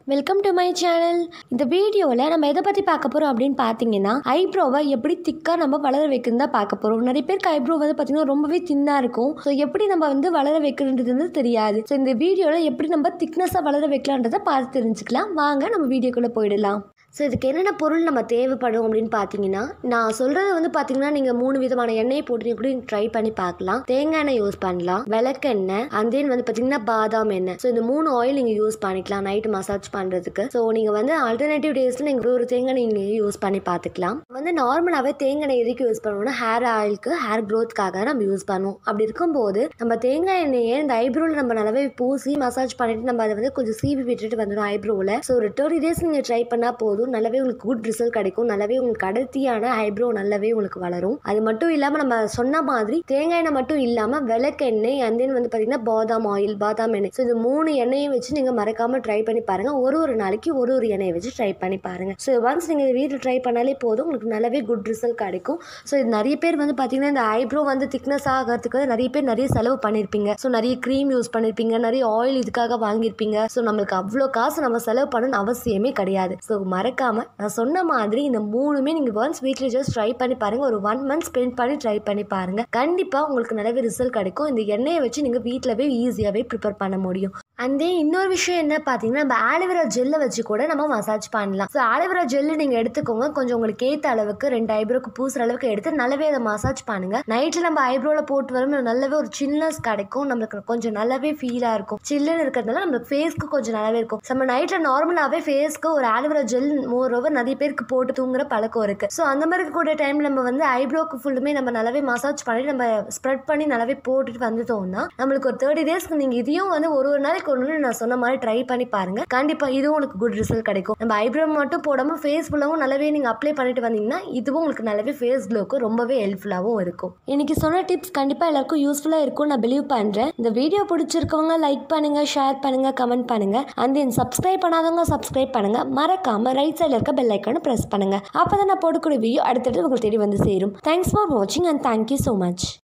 welcome to my channel இந்த வீடியோவில் நம்ம எதை பற்றி பார்க்க போகிறோம் அப்படின்னு பார்த்தீங்கன்னா ஐப்ரோவை எப்படி திக்காக நம்ம வளர வைக்கிறது தான் பார்க்க போகிறோம் நிறைய பேருக்கு ஐப்ரோ வந்து பார்த்திங்கன்னா ரொம்பவே தின்னாக இருக்கும் ஸோ எப்படி நம்ம வந்து வளர வைக்கிறன்றது வந்து தெரியாது ஸோ இந்த வீடியோவில் எப்படி நம்ம திக்னஸாக வளர வைக்கலான்றதை பார்த்து தெரிஞ்சுக்கலாம் வாங்க நம்ம வீடியோக்குள்ளே போயிடலாம் ஸோ இதுக்கு என்னென்ன பொருள் நம்ம தேவைப்படும் அப்படின்னு பார்த்தீங்கன்னா நான் சொல்கிறது வந்து பார்த்தீங்கன்னா நீங்கள் மூணு விதமான எண்ணெயை போட்டு நீங்க கூட ட்ரை பண்ணி பார்க்கலாம் தேங்காய் எண்ணெய் யூஸ் பண்ணலாம் விளக்கெண்ணெய் அண்ட் தென் வந்து பார்த்தீங்கன்னா பாதாம் எண்ணெய் ஸோ இந்த மூணு ஆயில் நீங்கள் யூஸ் பண்ணிக்கலாம் நைட்டு மசாஜ் பண்ணுறதுக்கு ஸோ நீங்கள் வந்து ஆல்டர்னேட்டிவ் டேஸில் நீங்கள் ஒரு தேங்காய் நீங்கள் யூஸ் பண்ணி பார்த்துக்கலாம் வந்து நார்மலாகவே தேங்காய் எண்ணெய் எதுக்கு யூஸ் பண்ணுவோம்னா ஹேர் ஆயிலுக்கு ஹேர் க்ரோத்க்காக நம்ம யூஸ் பண்ணுவோம் அப்படி இருக்கும்போது நம்ம தேங்காய் எண்ணெயை இந்த ஐப்ரோவில் நம்ம நல்லாவே பூசி மசாஜ் பண்ணிட்டு நம்ம அதை வந்து கொஞ்சம் சீவி விட்டுட்டு வந்துடும் ஐப்ரோவில் ஸோ ஒரு தேர்ட்டி டேஸ் நீங்கள் ட்ரை பண்ணால் போதும் நல்லாவே உங்களுக்கு குட் ரிசல்ட் கிடைக்கும் நல்லாவே உங்களுக்கு அடர்த்தியான ஐப்ரோ நல்லாவே உங்களுக்கு வளரும் அது மட்டும் இல்லாமல் நம்ம சொன்ன மாதிரி தேங்காய் எண்ணெய் மட்டும் இல்லாமல் விளக்கெண்ணெய் அண்ட் தென் வந்து பார்த்தீங்கன்னா பாதாம் ஆயில் பாதாம் எண்ணெய் ஸோ இது மூணு எண்ணெயை வச்சு நீங்கள் மறக்காமல் ட்ரை பண்ணி பாருங்கள் ஒரு ஒரு நாளைக்கு ஒரு ஒரு எண்ணெயை வச்சு ட்ரை பண்ணி பாருங்கள் ஸோ ஒன்ஸ் நீங்கள் வீட்டில் ட்ரை பண்ணாலே போதும் உங்களுக்கு நல்லாவே குட் ரிசல்ட் கிடைக்கும் ஸோ இது நிறைய பேர் வந்து பார்த்தீங்கன்னா இந்த ஐப்ரோ வந்து திக்னஸ் ஆகிறதுக்கு நிறைய பேர் நிறைய செலவு பண்ணியிருப்பீங்க ஸோ நிறைய க்ரீம் யூஸ் பண்ணியிருப்பீங்க நிறைய ஆயில் இதுக்காக வாங்கியிருப்பீங்க ஸோ நம்மளுக்கு அவ்வளோ காசு நம்ம செலவு பண்ணணும்னு அவசியமே கிடையாது ஸோ மறக்காமல் நான் சொன்ன மாதிரி இந்த மூணுமே நீங்கள் ஒன்ஸ் வீட்டில் ஜஸ்ட் ட்ரை பண்ணி பாருங்கள் ஒரு ஒன் மந்த் ஸ்பெண்ட் பண்ணி ட்ரை பண்ணி பாருங்கள் கண்டிப்பாக உங்களுக்கு நிறையவே ரிசல்ட் கிடைக்கும் இந்த எண்ணெயை வச்சு நீங்கள் வீட்டிலவே ஈஸியாகவே ப்ரிப்பேர் பண்ண முடியும் அண்ட் தென் இன்னொரு விஷயம் என்ன பார்த்தீங்கன்னா நம்ம ஆலிவேரா ஜெல்லை வச்சு கூட நம்ம மசாஜ் பண்ணலாம் ஸோ ஆலிவேரா ஜெல்லு நீங்கள் எடுத்துக்கோங்க கொஞ்சம் உங்களுக்கு ஏற்ற அளவுக்கு ரெண்டு ஐப்ரோக்கு பூசுற அளவுக்கு எடுத்து நல்லாவே அதை மசாஜ் பண்ணுங்கள் நைட்டில் நம்ம ஐப்ரோவில் போட்டு வரும் நல்லாவே ஒரு சில்னஸ் கிடைக்கும் நம்மளுக்கு கொஞ்சம் நல்லாவே ஃபீலாக இருக்கும் சில்லுன்னு இருக்கிறதுனால நம்மளுக்கு ஃபேஸ்க்கு கொஞ்சம் நல்லாவே இருக்கும் நம்ம நைட்டில் நார்மலாகவே ஃபேஸ்க்கு ஒரு ஆலிவேரா ஜெல் மோர் ஓவர் நிறைய பேருக்கு போட்டு தூங்குற பழக்கம் இருக்குது ஸோ அந்த மாதிரி கூட டைம் நம்ம வந்து ஐப்ரோக்கு ஃபுல்லுமே நம்ம நல்லாவே மசாஜ் பண்ணி நம்ம ஸ்ப்ரெட் பண்ணி நல்லாவே போட்டுட்டு வந்துட்டோம்னா நம்மளுக்கு ஒரு தேர்ட்டி டேஸ்க்கு நீங்கள் இதையும் வந்து ஒரு ஒரு நாளைக்கு ஒன்று நான் சொன்ன மாதிரி ட்ரை பண்ணி பாருங்க கண்டிப்பாக இதுவும் உங்களுக்கு குட் ரிசல்ட் கிடைக்கும் நம்ம ஐப்ரோ மட்டும் போடாமல் ஃபேஸ் ஃபுல்லாகவும் நல்லாவே நீங்கள் அப்ளை பண்ணிட்டு வந்தீங்கன்னா இதுவும் உங்களுக்கு நல்லாவே ஃபேஸ் க்ளோக்கு ரொம்பவே ஹெல்ப்ஃபுல்லாகவும் இருக்கும் இன்னைக்கு சொன்ன டிப்ஸ் கண்டிப்பாக எல்லாருக்கும் யூஸ்ஃபுல்லாக இருக்கும் நான் பிலீவ் பண்ணுறேன் இந்த வீடியோ பிடிச்சிருக்கவங்க லைக் பண்ணுங்க ஷேர் பண்ணுங்க கமெண்ட் பண்ணுங்க அண்ட் தென் சப்ஸ்கிரைப் பண்ணாதவங்க சப்ஸ்கிரைப் பண்ணுங்க மறக்காம ரைட் சைடில் இருக்க பெல் ஐக்கானை ப்ரெஸ் பண்ணுங்க அப்போ தான் நான் போடக்கூடிய வீடியோ அடுத்தடுத்து உங்களுக்கு தேடி வந்து சேரும் தேங்க்ஸ் ஃபார் வாட்சிங் அண்ட் தேங்க்யூ ஸோ மச்